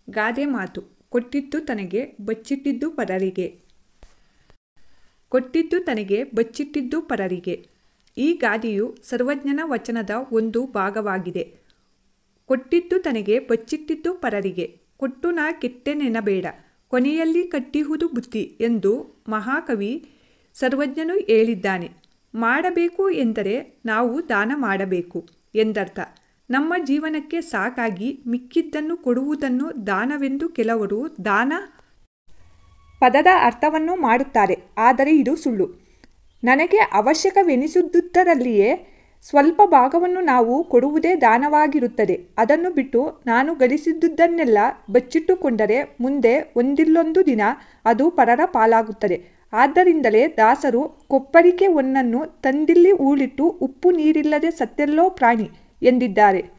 ಗಾದೆ ಮಾತು ಕೊಟ್ಟಿದ್ದು ತನಗೆ ಬಚ್ಚಿಟ್ಟಿದ್ದು ಪರರಿಗೆ ಕೊಟ್ಟಿದ್ದು ತನಗೆ ಬಚ್ಚಿಟ್ಟಿದ್ದು ಪರರಿಗೆ ಈ ಗಾದೆಯು ಸರ್ವಜ್ಞನ ವಚನದ ಒಂದು ಭಾಗವಾಗಿದೆ ಕೊಟ್ಟಿದ್ದು ತನಗೆ ಬಚ್ಚಿಟ್ಟಿದ್ದು ಪರರಿಗೆ ಕೊಟ್ಟು ನಾ ಕೆಟ್ಟೆನೆನಬೇಡ ಕೊನೆಯಲ್ಲಿ ಕಟ್ಟಿಹುದು ಬುದ್ಧಿ ಎಂದು ಮಹಾಕವಿ ಸರ್ವಜ್ಞನು ಹೇಳಿದ್ದಾನೆ ಮಾಡಬೇಕು ಎಂದರೆ ನಾವು ದಾನ ಮಾಡಬೇಕು ಎಂದರ್ಥ ನಮ್ಮ ಜೀವನಕ್ಕೆ ಸಾಕಾಗಿ ಮಿಕ್ಕಿದ್ದನ್ನು ಕೊಡುವುದನ್ನು ದಾನವೆಂದು ಕೆಲವರು ದಾನ ಪದದ ಅರ್ಥವನ್ನು ಮಾಡುತ್ತಾರೆ ಆದರೆ ಇದು ಸುಳ್ಳು ನನಗೆ ಅವಶ್ಯಕವೆನಿಸುವುದರಲ್ಲಿಯೇ ಸ್ವಲ್ಪ ಭಾಗವನ್ನು ನಾವು ಕೊಡುವುದೇ ದಾನವಾಗಿರುತ್ತದೆ ಅದನ್ನು ಬಿಟ್ಟು ನಾನು ಗಳಿಸಿದ್ದುದನ್ನೆಲ್ಲ ಬಚ್ಚಿಟ್ಟುಕೊಂಡರೆ ಮುಂದೆ ಒಂದಿಲ್ಲೊಂದು ದಿನ ಅದು ಪರರ ಪಾಲಾಗುತ್ತದೆ ಆದ್ದರಿಂದಲೇ ದಾಸರು ಕೊಪ್ಪರಿಕೆ ಒನ್ನನ್ನು ತಂದಿಲ್ಲಿ ಊಳಿಟ್ಟು ಉಪ್ಪು ನೀರಿಲ್ಲದೆ ಸತ್ತೆಲ್ಲೋ ಪ್ರಾಣಿ ಎಂದಿದ್ದಾರೆ